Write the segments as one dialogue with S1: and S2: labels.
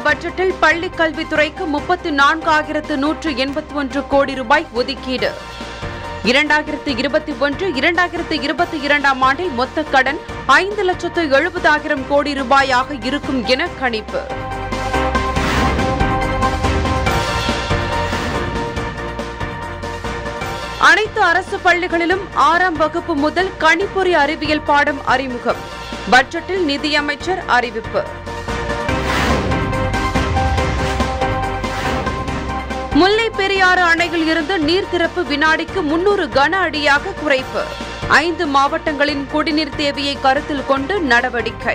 S1: பட்ஜெட்டில் பள்ளி கல்வித்துறைக்கு முப்பத்தி நான்காயிரத்து நூற்று எண்பத்தி ஒன்று கோடி ரூபாய் ஒதுக்கீடு இரண்டாயிரத்து இருபத்தி ஒன்று இரண்டாயிரத்து இருபத்தி இரண்டாம் ஆண்டில் மொத்த கடன் ஐந்து லட்சத்து எழுபதாயிரம் கோடி ரூபாயாக இருக்கும் என கணிப்பு அனைத்து அரசு பள்ளிகளிலும் ஆறாம் வகுப்பு முதல் கணிப்பொறி அறிவியல் பாடம் அறிமுகம் பட்ஜெட்டில் நிதியமைச்சர் அறிவிப்பு முல்லை பெரியாறு அணையில் இருந்து நீர் திறப்பு வினாடிக்கு முன்னூறு கன அடியாக குறைப்பு ஐந்து மாவட்டங்களின் குடிநீர் தேவையை கருத்தில் கொண்டு நடவடிக்கை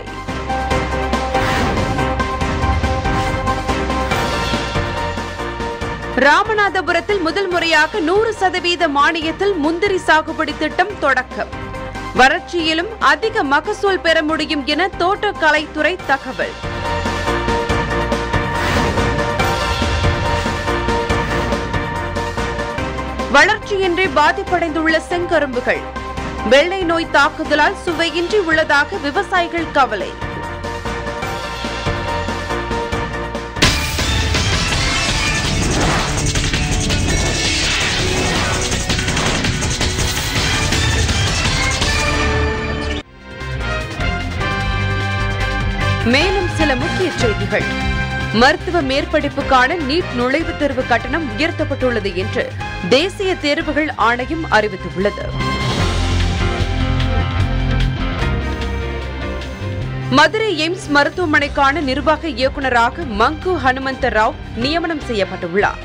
S1: ராமநாதபுரத்தில் முதல் முறையாக நூறு சதவீத மானியத்தில் முந்திரி சாகுபடி திட்டம் தொடக்கம் வறட்சியிலும் அதிக மகசூல் பெற முடியும் என தோட்டக்கலைத்துறை தகவல் வளர்ச்சியின்றி பாதிப்படைந்துள்ள செங்கரும்புகள் வெள்ளை நோய் தாக்குதலால் சுவையின்றி உள்ளதாக விவசாயிகள் கவலை மேலும் சில முக்கிய செய்திகள் மருத்துவ மேற்படிப்புக்கான நீட் நுழைவுத் தேர்வு கட்டணம் உயர்த்தப்பட்டுள்ளது என்று தேசிய தேர்வுகள் ஆணையம் அறிவித்துள்ளது மதுரை எய்ம்ஸ் மருத்துவமனைக்கான நிர்வாக இயக்குநராக மங்கு ஹனுமந்த ராவ் நியமனம் செய்யப்பட்டுள்ளார்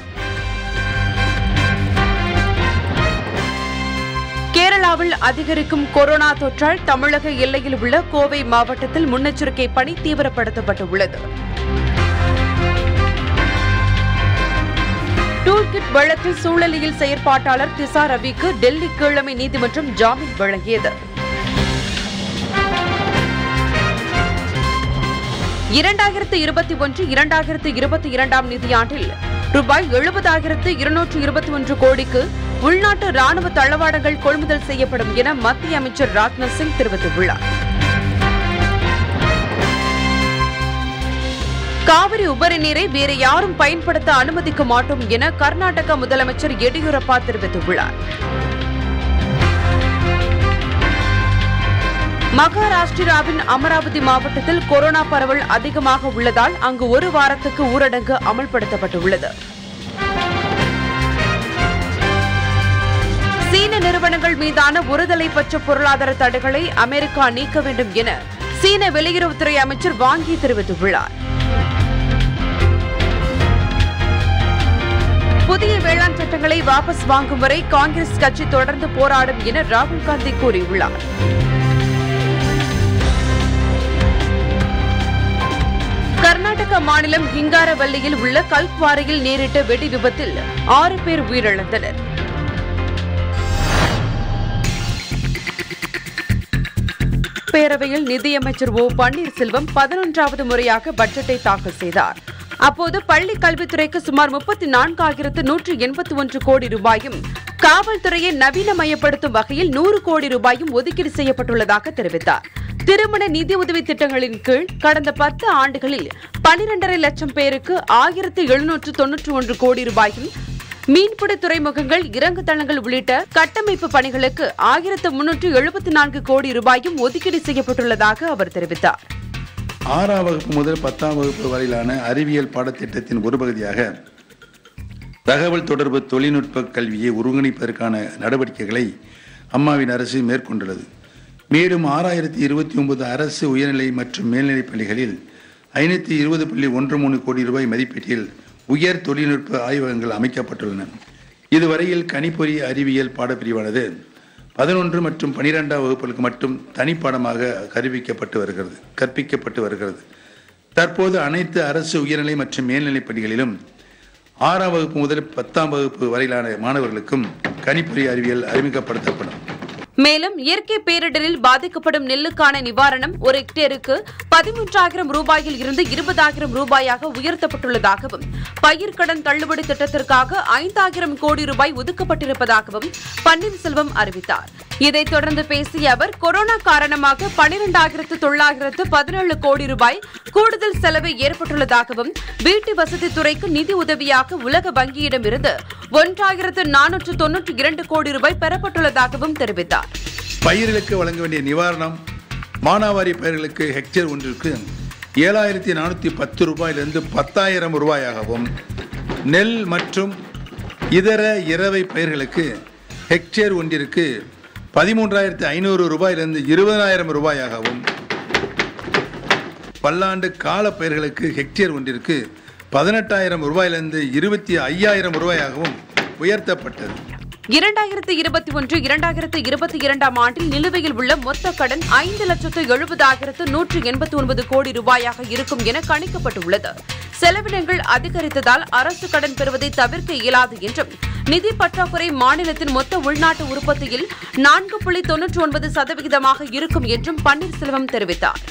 S1: கேரளாவில் அதிகரிக்கும் கொரோனா தொற்றால் தமிழக எல்லையில் உள்ள கோவை மாவட்டத்தில் முன்னெச்சரிக்கை பணி தீவிரப்படுத்தப்பட்டுள்ளது டூல்கிட் வழக்கில் சூழலியல் செயற்பாட்டாளர் திசா ரவிக்கு டெல்லி கீழமை நீதிமன்றம் ஜாமீன் வழங்கியது இரண்டாயிரத்து இருபத்தி ஒன்று இரண்டாயிரத்து இருபத்தி இரண்டாம் நிதியாண்டில் ரூபாய் எழுபதாயிரத்து இருநூற்று இருபத்தி ஒன்று கோடிக்கு உள்நாட்டு ராணுவ தளவாடங்கள் கொள்முதல் செய்யப்படும் என மத்திய அமைச்சர் ராஜ்நாத் சிங் தெரிவித்துள்ளார் காவிரி உபரி நீரை வேறு யாரும் பயன்படுத்த அனுமதிக்க மாட்டோம் என கர்நாடக முதலமைச்சர் எடியூரப்பா தெரிவித்துள்ளார் மகாராஷ்டிராவின் அமராவதி மாவட்டத்தில் கொரோனா பரவல் அதிகமாக உள்ளதால் அங்கு ஒரு வாரத்துக்கு ஊரடங்கு அமல்படுத்தப்பட்டுள்ளது சீன நிறுவனங்கள் மீதான ஒருதலைப்பட்ச பொருளாதார தடைகளை அமெரிக்கா நீக்க வேண்டும் என சீன வெளியுறவுத்துறை அமைச்சர் வாங்கி தெரிவித்துள்ளார் புதிய வேளாண் சட்டங்களை வாபஸ் வாங்கும் வரை காங்கிரஸ் கட்சி தொடர்ந்து போராடும் என ராகுல் காந்தி கூறியுள்ளார் கர்நாடக மாநிலம் ஹிங்காரவல்லியில் உள்ள கல்குவாரியில் நேரிட்ட வெடி விபத்தில் ஆறு பேர் உயிரிழந்தனர் பேரவையில் நிதியமைச்சர் ஓ பன்னீர்செல்வம் பதினொன்றாவது முறையாக பட்ஜெட்டை தாக்கல் செய்தார் அப்போது பள்ளி கல்வித்துறைக்கு சுமார் முப்பத்தி நான்காயிரத்து நூற்று எண்பத்தி ஒன்று கோடி ரூபாயும் காவல்துறையை நவீனமயப்படுத்தும் வகையில் நூறு கோடி ரூபாயும் ஒதுக்கீடு செய்யப்பட்டுள்ளதாக தெரிவித்தார் திருமண நிதியுதவி திட்டங்களின் கீழ் கடந்த பத்து ஆண்டுகளில் பனிரெண்டரை லட்சம் பேருக்கு ஆயிரத்து எழுநூற்று தொன்னூற்று ஒன்று கோடி ரூபாயும் மீன்பிடி துறைமுகங்கள் இறங்கு தளங்கள் உள்ளிட்ட கட்டமைப்பு பணிகளுக்கு ஆயிரத்து முன்னூற்று எழுபத்தி நான்கு கோடி ரூபாயும் ஒதுக்கீடு செய்யப்பட்டுள்ளதாக அவர் தெரிவித்தார்
S2: ஆறாம் வகுப்பு முதல் பத்தாம் வகுப்பு வரையிலான அறிவியல் பாடத்திட்டத்தின் ஒரு பகுதியாக தகவல் தொடர்பு தொழில்நுட்ப கல்வியை ஒருங்கிணைப்பதற்கான நடவடிக்கைகளை அம்மாவின் அரசு மேற்கொண்டுள்ளது மேலும் ஆறாயிரத்தி இருபத்தி ஒன்பது அரசு உயர்நிலை மற்றும் மேல்நிலைப் பள்ளிகளில் ஐநூற்றி இருபது புள்ளி ஒன்று மூணு கோடி ரூபாய் மதிப்பீட்டில் உயர் தொழில்நுட்ப ஆய்வகங்கள் அமைக்கப்பட்டுள்ளன இதுவரையில் கணிப்பொறி அறிவியல் பாடப்பிரிவானது பதினொன்று மற்றும் பனிரெண்டாம் வகுப்புகளுக்கு மட்டும் தனிப்பாடமாக கற்பிக்கப்பட்டு வருகிறது கற்பிக்கப்பட்டு வருகிறது தற்போது அனைத்து அரசு உயர்நிலை மற்றும் மேல்நிலைப் பள்ளிகளிலும் ஆறாம் வகுப்பு முதல் பத்தாம் வகுப்பு வரையிலான மாணவர்களுக்கும் கணிப்பொறி அறிவியல் அறிமுகப்படுத்தப்படும்
S1: மேலும் இயற்கை பேரிடரில் பாதிக்கப்படும் நெல்லுக்கான நிவாரணம் ஒரு ஹெக்டேருக்கு பதிமூன்றாயிரம் ரூபாயில் இருந்து இருபதாயிரம் ரூபாயாக உயர்த்தப்பட்டுள்ளதாகவும் பயிர்க்கடன் தள்ளுபடி திட்டத்திற்காக ஐந்தாயிரம் கோடி ரூபாய் ஒதுக்கப்பட்டிருப்பதாகவும் பன்னீர்செல்வம் அறிவித்தார் இதைத் தொடர்ந்து பேசிய அவர் கொரோனா காரணமாக பனிரெண்டாயிரத்து தொள்ளாயிரத்து பதினேழு கோடி ரூபாய் கூடுதல் செலவு ஏற்பட்டுள்ளதாகவும் வீட்டு வசதி துறைக்கு நிதி உதவியாக உலக வங்கியிடமிருந்து ஒன்றாயிரத்து நானூற்று தொன்னூற்றி இரண்டு கோடி ரூபாய் பெறப்பட்டுள்ளதாகவும் தெரிவித்தார்
S2: பயிர்களுக்கு வழங்க வேண்டிய நிவாரணம் மானாவாரி பயிர்களுக்கு ஹெக்டேர் ஒன்றிற்கு ஏழாயிரத்தி நானூற்றி பத்து ரூபாயிலிருந்து பத்தாயிரம் ரூபாயாகவும் நெல் மற்றும் இதர இரவை பயிர்களுக்கு ஹெக்டேர் ஒன்றிற்கு பதிமூன்றாயிரத்தி ஐநூறு ரூபாயிலிருந்து இருபதாயிரம் ரூபாயாகவும் பல்லாண்டு கால பயிர்களுக்கு ஹெக்டேர் ஒன்றிற்கு பதினெட்டாயிரம் ரூபாயிலிருந்து இருபத்தி ஐயாயிரம் ரூபாயாகவும் உயர்த்தப்பட்டது
S1: இரண்டாயிரத்து இருபத்தி ஒன்று இரண்டாயிரத்து இருபத்தி இரண்டாம் ஆண்டில் நிலுவையில் உள்ள மொத்த கடன் ஐந்து லட்சத்து எழுபதாயிரத்து நூற்று எண்பத்தி ஒன்பது கோடி ரூபாயாக இருக்கும் என கணிக்கப்பட்டுள்ளது செலவினங்கள் அதிகரித்ததால் அரசு கடன் பெறுவதை தவிர்க்க இயலாது என்றும் நிதி பற்றாக்குறை மாநிலத்தின் மொத்த உள்நாட்டு உற்பத்தியில் நான்கு புள்ளி தொன்னூற்றி ஒன்பது சதவிகிதமாக இருக்கும் என்றும் பன்னீர்செல்வம் தெரிவித்தார்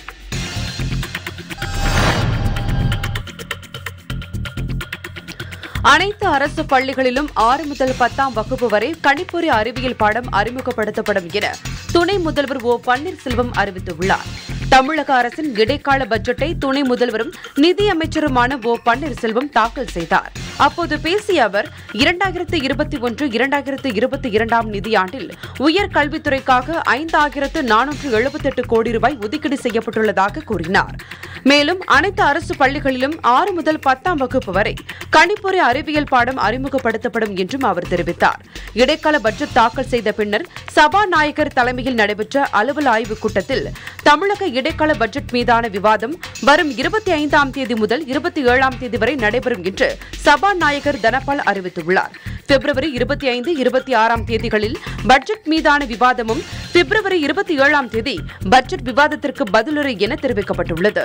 S1: அனைத்து அரசு பள்ளிகளிலும் ஆறு முதல் பத்தாம் வகுப்பு வரை கணிப்பொறி அறிவியல் பாடம் அறிமுகப்படுத்தப்படும் என துணை முதல்வர் ஓ பன்னீர்செல்வம் அறிவித்துள்ளார் தமிழக அரசின் இடைக்கால பட்ஜெட்டை துணை முதல்வரும் நிதியமைச்சருமான ஓ பன்னீர்செல்வம் தாக்கல் செய்தார் அப்போது பேசிய அவர் இரண்டாயிரத்து இருபத்தி ஒன்று இரண்டாயிரத்து இருபத்தி இரண்டாம் நிதியாண்டில் உயர் கல்வித்துறைக்காக ஐந்தாயிரத்து நானூற்று எழுபத்தெட்டு கோடி ரூபாய் ஒதுக்கீடு செய்யப்பட்டுள்ளதாக கூறினார் மேலும் அனைத்து அரசு பள்ளிகளிலும் ஆறு முதல் பத்தாம் வகுப்பு வரை கணிப்பொறி அறிவியல் பாடம் அறிமுகப்படுத்தப்படும் என்றும் அவர் தெரிவித்தார் இடைக்கால பட்ஜெட் தாக்கல் செய்த பின்னர் சபாநாயகர் தலைமையில் நடைபெற்ற அலுவல் ஆய்வுக் கூட்டத்தில் தமிழக இடைக்கால பட்ஜெட் மீதான விவாதம் வரும் இருபத்தி ஐந்தாம் தேதி முதல் இருபத்தி ஏழாம் தேதி வரை நடைபெறும் என்று சபாநாயகர் தனபால் அறிவித்துள்ளார் பிப்ரவரி இருபத்தி ஐந்து இருபத்தி ஆறாம் தேதிகளில் பட்ஜெட் மீதான விவாதமும் பிப்ரவரி இருபத்தி ஏழாம் தேதி பட்ஜெட் விவாதத்திற்கு பதிலுரை என தெரிவிக்கப்பட்டுள்ளது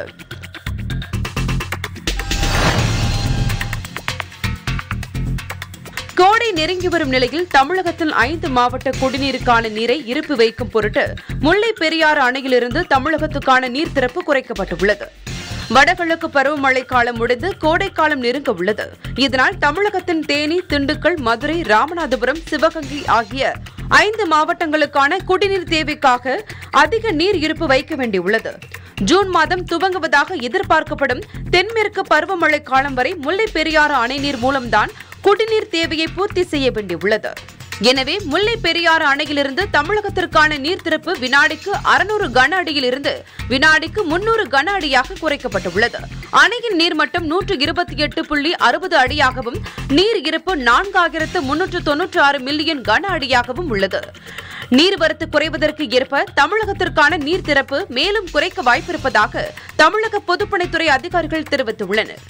S1: கோடை நெருங்கி வரும் நிலையில் தமிழகத்தில் ஐந்து மாவட்ட குடிநீருக்கான நீரை இருப்பு வைக்கும் பொருட்டு முல்லை பெரியாறு அணையிலிருந்து தமிழகத்துக்கான நீர் திறப்பு குறைக்கப்பட்டுள்ளது வடகிழக்கு பருவமழை காலம் முடிந்து கோடைக்காலம் நெருங்க உள்ளது இதனால் தமிழகத்தின் தேனி திண்டுக்கல் மதுரை ராமநாதபுரம் சிவகங்கை ஆகிய ஐந்து மாவட்டங்களுக்கான குடிநீர் தேவைக்காக அதிக நீர் இருப்பு வைக்க வேண்டியுள்ளது ஜூன் மாதம் துவங்குவதாக எதிர்பார்க்கப்படும் தென்மேற்கு பருவமழை காலம் வரை முல்லை பெரியாறு அணை நீர் மூலம்தான் குடிநீர் தேவையை பூர்த்தி செய்ய வேண்டியுள்ளது எனவே முல்லை பெரியாறு அணையிலிருந்து தமிழகத்திற்கான நீர் திறப்பு வினாடிக்கு அறுநூறு கன அடியிலிருந்து வினாடிக்கு முன்னூறு கன அடியாக குறைக்கப்பட்டுள்ளது அணையின் நீர்மட்டம் நூற்று இருபத்தி எட்டு புள்ளி அறுபது அடியாகவும் நீர் இருப்பு நான்காயிரத்து முன்னூற்று தொன்னூற்று ஆறு மில்லியன் கன அடியாகவும் உள்ளது நீர்வரத்து குறைவதற்கு ஏற்ப தமிழகத்திற்கான நீர் திறப்பு மேலும் குறைக்க வாய்ப்பிருப்பதாக தமிழக பொதுப்பணித்துறை அதிகாரிகள் தெரிவித்துள்ளனர்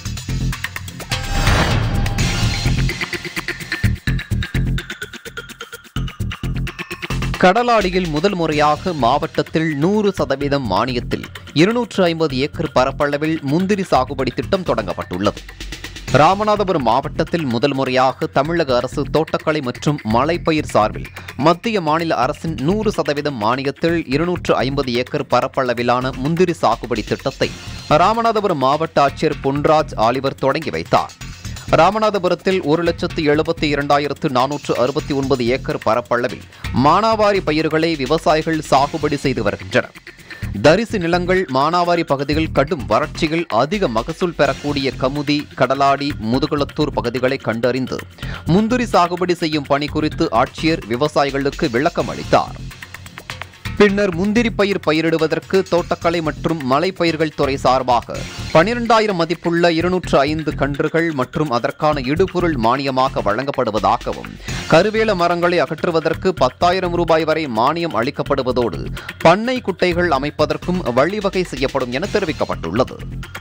S3: கடலாடியில் முதல் முறையாக மாவட்டத்தில் நூறு சதவீதம் மானியத்தில் இருநூற்று ஐம்பது ஏக்கர் பரப்பளவில் முந்திரி சாகுபடி திட்டம் தொடங்கப்பட்டுள்ளது ராமநாதபுரம் மாவட்டத்தில் முதல் முறையாக தமிழக அரசு தோட்டக்கலை மற்றும் மலைப்பயிர் சார்பில் மத்திய மாநில அரசின் நூறு சதவீதம் மானியத்தில் இருநூற்று ஐம்பது ஏக்கர் பரப்பளவிலான முந்திரி சாகுபடி திட்டத்தை ராமநாதபுரம் மாவட்ட ஆட்சியர் பொன்ராஜ் ஆலிவர் தொடங்கி வைத்தார் ராமநாதபுரத்தில் ஒரு லட்சத்து எழுபத்தி இரண்டாயிரத்து நானூற்று அறுபத்தி ஒன்பது ஏக்கர் பரப்பளவில் மானாவாரி பயிர்களை விவசாயிகள் சாகுபடி செய்து வருகின்றனர் தரிசு நிலங்கள் மானாவாரி பகுதிகள் கடும் வறட்சியில் அதிக மகசூல் பெறக்கூடிய கமுதி கடலாடி முதுகுளத்தூர் பகுதிகளை கண்டறிந்து முந்திரி சாகுபடி செய்யும் பணி குறித்து ஆட்சியர் விவசாயிகளுக்கு விளக்கம் அளித்தார் பின்னர் முந்திரி பயிர் பயிரிடுவதற்கு தோட்டக்கலை மற்றும் மலைப்பயிர்கள் துறை சார்பாக பனிரெண்டாயிரம் மதிப்புள்ள இருநூற்று ஐந்து கன்றுகள் மற்றும் அதற்கான இடுபொருள் மானியமாக வழங்கப்படுவதாகவும் கருவேல மரங்களை அகற்றுவதற்கு பத்தாயிரம் ரூபாய் வரை மானியம் அளிக்கப்படுவதோடு பண்ணை குட்டைகள் அமைப்பதற்கும் வழிவகை செய்யப்படும் என தெரிவிக்கப்பட்டுள்ளது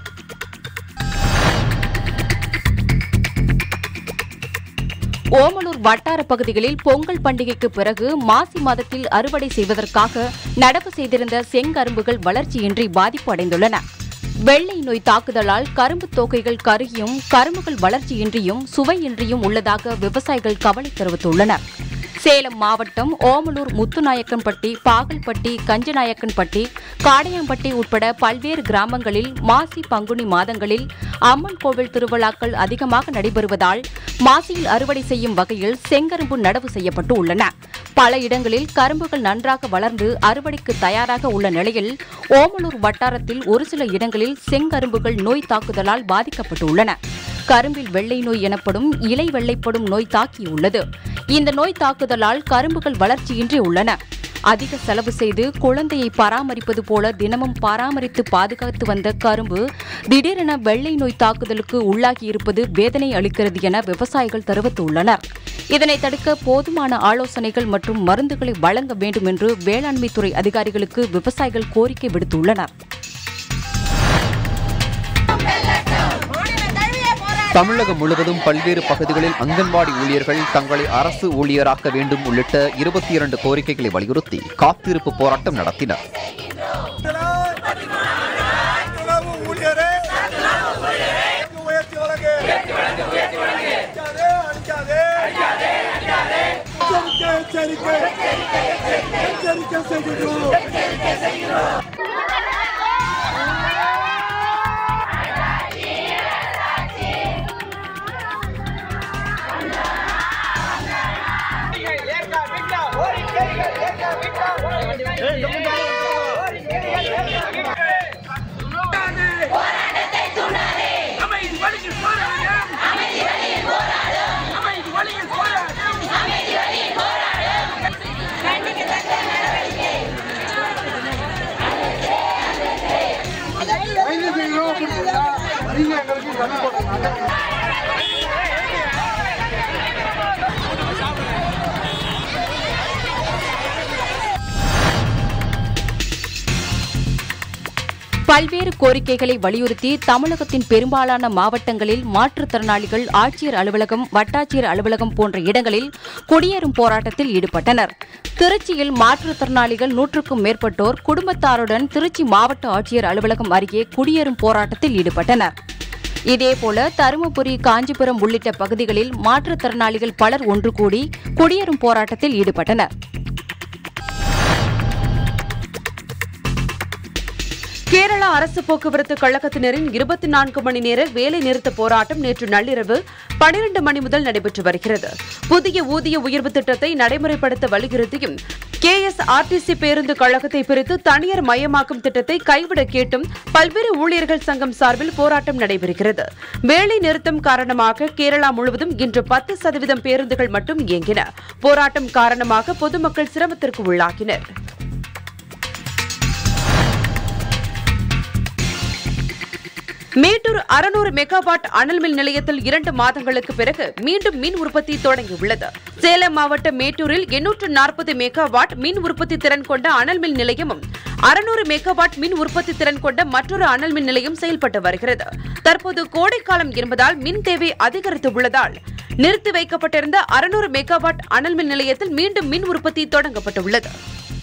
S4: ஓமலூர் வட்டார பகுதிகளில் பொங்கல் பண்டிகைக்கு பிறகு மாசி மாதத்தில் அறுவடை செய்வதற்காக நடவு செய்திருந்த செங்கரும்புகள் வளர்ச்சியின்றி பாதிப்பு அடைந்துள்ளன வெள்ளை நோய் தாக்குதலால் கரும்பு தோகைகள் கருகியும் கரும்புகள் வளர்ச்சியின்றியும் சுவையின்றியும் உள்ளதாக விவசாயிகள் கவலை தெரிவித்துள்ளனர் சேலம் மாவட்டம் ஓமலூர் முத்துநாயக்கன்பட்டி பாகல்பட்டி கஞ்சநாயக்கன்பட்டி காடையம்பட்டி உட்பட பல்வேறு கிராமங்களில் மாசி பங்குனி மாதங்களில் அம்மன் கோவில் திருவிழாக்கள் அதிகமாக நடைபெறுவதால் மாசியில் அறுவடை செய்யும் வகையில் செங்கரும்பு நடவு செய்யப்பட்டு உள்ளன பல இடங்களில் கரும்புகள் நன்றாக வளர்ந்து அறுவடைக்கு தயாராக உள்ள நிலையில் ஓமலூர் வட்டாரத்தில் ஒரு சில இடங்களில் செங்கரும்புகள் நோய் தாக்குதலால் பாதிக்கப்பட்டுள்ளன கரும்பில் வெள்ளை நோய் எனப்படும் இலை வெள்ளைப்படும் நோய் தாக்கியுள்ளது இந்த நோய் தாக்குதலால் கரும்புகள் வளர்ச்சியின்றி உள்ளன அதிக செலவு செய்து குழந்தையை பராமரிப்பது போல தினமும் பராமரித்து பாதுகாத்து வந்த கரும்பு திடீரென வெள்ளை நோய் தாக்குதலுக்கு உள்ளாகியிருப்பது வேதனை அளிக்கிறது என விவசாயிகள் தெரிவித்துள்ளனர் இதனை தடுக்க போதுமான ஆலோசனைகள் மற்றும் மருந்துகளை வழங்க வேண்டும் என்று வேளாண்மைத்துறை அதிகாரிகளுக்கு விவசாயிகள் கோரிக்கை விடுத்துள்ளனர்
S3: தமிழகம் முழுவதும் பல்வேறு பகுதிகளில் அங்கன்வாடி ஊழியர்கள் தங்களை அரசு ஊழியராக்க வேண்டும் உள்ளிட்ட இருபத்தி இரண்டு கோரிக்கைகளை வலியுறுத்தி காத்திருப்பு போராட்டம் நடத்தினர்
S5: உணவு ஊழியரே உயர்த்தி வழங்கு அடிக்காதே அடிக்காதே எச்சரிக்கை எச்சரிக்கை எச்சரிக்கை செய்கிறோம்
S6: அமைதி வழியில் போராடும் அமைதி வழியில் போராடும் அமைதி வழியில் போராடும் அமைதி வழியில் போராடும் கண்டிக்கத்தக்க நடவடிக்கை
S4: பல்வேறு கோரிக்கைகளை வலியுறுத்தி தமிழகத்தின் பெரும்பாலான மாவட்டங்களில் மாற்றுத்திறனாளிகள் ஆட்சியர் அலுவலகம் வட்டாட்சியர் அலுவலகம் போன்ற இடங்களில் குடியேறும் போராட்டத்தில் ஈடுபட்டனர் திருச்சியில் மாற்றுத்திறனாளிகள் நூற்றுக்கும் மேற்பட்டோர் குடும்பத்தாருடன் திருச்சி மாவட்ட ஆட்சியர் அலுவலகம் அருகே குடியேறும் போராட்டத்தில் ஈடுபட்டனர் இதேபோல தருமபுரி காஞ்சிபுரம் உள்ளிட்ட பகுதிகளில் மாற்றுத்திறனாளிகள் பலர் ஒன்று கூடி குடியேறும் போராட்டத்தில் ஈடுபட்டனர்
S1: கேரளா அரசு போக்குவரத்து கழகத்தினரின் இருபத்தி நான்கு மணி நேர வேலை நிறுத்த போராட்டம் நேற்று நள்ளிரவு பனிரெண்டு மணி முதல் நடைபெற்று வருகிறது புதிய ஊதிய உயர்வு திட்டத்தை நடைமுறைப்படுத்த வலியுறுத்தியும் கே எஸ் ஆர்டிசி பேருந்து கழகத்தை பிரித்து தனியார் மயமாக்கும் திட்டத்தை கைவிட கேட்டும் பல்வேறு ஊழியர்கள் சங்கம் சார்பில் போராட்டம் நடைபெறுகிறது வேலை நிறுத்தம் காரணமாக கேரளா முழுவதும் இன்று பத்து சதவீதம் பேருந்துகள் மட்டும் இயங்கின போராட்டம் காரணமாக பொதுமக்கள் சிரமத்திற்கு உள்ளாகினர் மேட்டூர் அறுநூறு மெகாவாட் அனல் மின் நிலையத்தில் இரண்டு மாதங்களுக்கு பிறகு மீண்டும் மின் உற்பத்தி தொடங்கியுள்ளது சேலம் மாவட்டம் மேட்டூரில் எண்ணூற்று நாற்பது மெகாவாட் மின் உற்பத்தி திறன் கொண்ட அனல் மின் நிலையமும் அறுநூறு மெகாவாட் மின் உற்பத்தி திறன் கொண்ட மற்றொரு அனல் மின் நிலையம் செயல்பட்டு வருகிறது தற்போது கோடைக்காலம் என்பதால் மின் தேவை அதிகரித்து உள்ளதால் நிறுத்தி வைக்கப்பட்டிருந்த அறுநூறு மெகாவாட் அனல் மின் நிலையத்தில் மீண்டும் மின் உற்பத்தி தொடங்கப்பட்டுள்ளது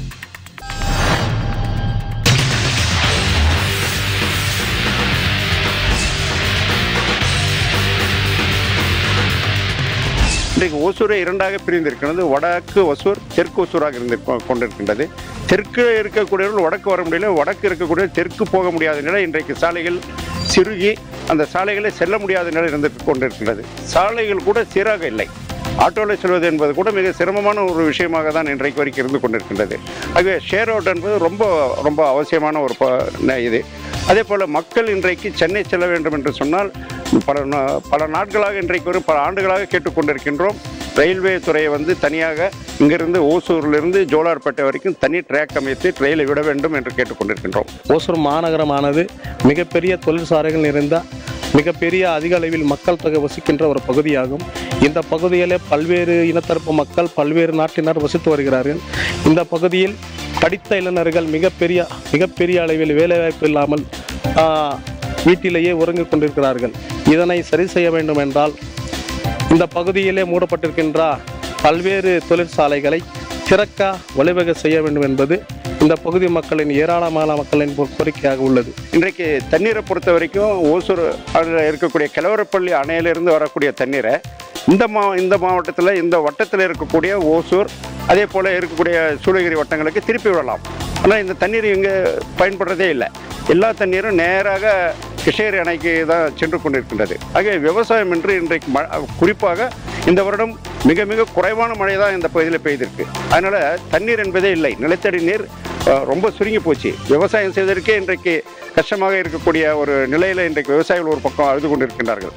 S7: இன்றைக்கு ஓசூரை இரண்டாக பிரிந்திருக்கிறது வடக்கு ஒசூர் தெற்கு ஒசூராக இருந்து கொண்டிருக்கின்றது தெற்கு இருக்கக்கூடியவர்கள் வடக்கு வர முடியல வடக்கு இருக்கக்கூடிய தெற்கு போக முடியாத நிலை இன்றைக்கு சாலைகள் சிறுகி அந்த சாலைகளை செல்ல முடியாத நிலை இருந்து கொண்டிருக்கின்றது சாலைகள் கூட சீராக இல்லை ஆட்டோவில் செல்வது என்பது கூட மிக சிரமமான ஒரு விஷயமாக தான் இன்றைக்கு வரைக்கும் இருந்து கொண்டிருக்கின்றது ஆகவே ஷேர் அவுட் என்பது ரொம்ப ரொம்ப அவசியமான ஒரு ப- ந- இது அதே போல் மக்கள் இன்றைக்கு சென்னை செல்ல வேண்டும் என்று சொன்னால் பல நா- பல நாட்களாக இன்றைக்கு ஒரு பல ஆண்டுகளாக கேட்டுக்கொண்டிருக்கின்றோம் ரயில்வே துறையை வந்து தனியாக இங்கிருந்து ஓசூரிலிருந்து ஜோலார்பேட்டை வரைக்கும் தனி ட்ராக் அமைத்து ரயிலை விட வேண்டும் என்று கேட்டுக்கொண்டிருக்கின்றோம்
S8: ஓசூர் மாநகரமானது மிகப்பெரிய தொழிற்சாலைகள் நிறைந்த மிகப்பெரிய அதிக அளவில் மக்கள் தொகை வசிக்கின்ற ஒரு பகுதியாகும் இந்த பகுதியிலே பல்வேறு இனத்தரப்பு மக்கள் பல்வேறு நாட்டினர் வசித்து வருகிறார்கள் இந்த பகுதியில் படித்த இளைஞர்கள் மிகப்பெரிய மிகப்பெரிய அளவில் வேலைவாய்ப்பு இல்லாமல் ஆ, வீட்டிலேயே உறங்கிக் கொண்டிருக்கிறார்கள் இதனை சரி செய்ய வேண்டும் என்றால் இந்த பகுதியிலே மூடப்பட்டிருக்கின்ற பல்வேறு தொழிற்சாலைகளை திறக்க வழிவகை செய்ய வேண்டும் என்பது இந்த பகுதி மக்களின் ஏராளமான மக்களின் கோரிக்கையாக உள்ளது
S7: இன்றைக்கு தண்ணீரை பொறுத்த வரைக்கும் ஓசூர் அதில் இருக்கக்கூடிய கிழவரப்பள்ளி அணையிலிருந்து வரக்கூடிய தண்ணீரை இந்த மா இந்த மாவட்டத்தில் இந்த வட்டத்தில் இருக்கக்கூடிய ஓசூர் அதே போல் இருக்கக்கூடிய சூளகிரி வட்டங்களுக்கு திருப்பி விடலாம் ஆனால் இந்த தண்ணீர் இங்கே பயன்படுறதே இல்லை எல்லா தண்ணீரும் நேராக கிருஷ்ணகிரி அணைக்கு தான் சென்று கொண்டிருக்கின்றது ஆகவே விவசாயம் என்று இன்றைக்கு ம குறிப்பாக இந்த வருடம் மிக மிக குறைவான மழை தான் இந்த பகுதியில் பெய்திருக்கு அதனால் தண்ணீர் என்பதே இல்லை நிலத்தடி நீர் அஹ், ரொம்ப சுருங்கி போச்சு விவசாயம் செய்வதற்கே இன்றைக்கு கஷ்டமாக இருக்கக்கூடிய ஒரு நிலையில் இன்றைக்கு விவசாயிகள் ஒரு பக்கம் அழுது கொண்டிருக்கின்றார்கள்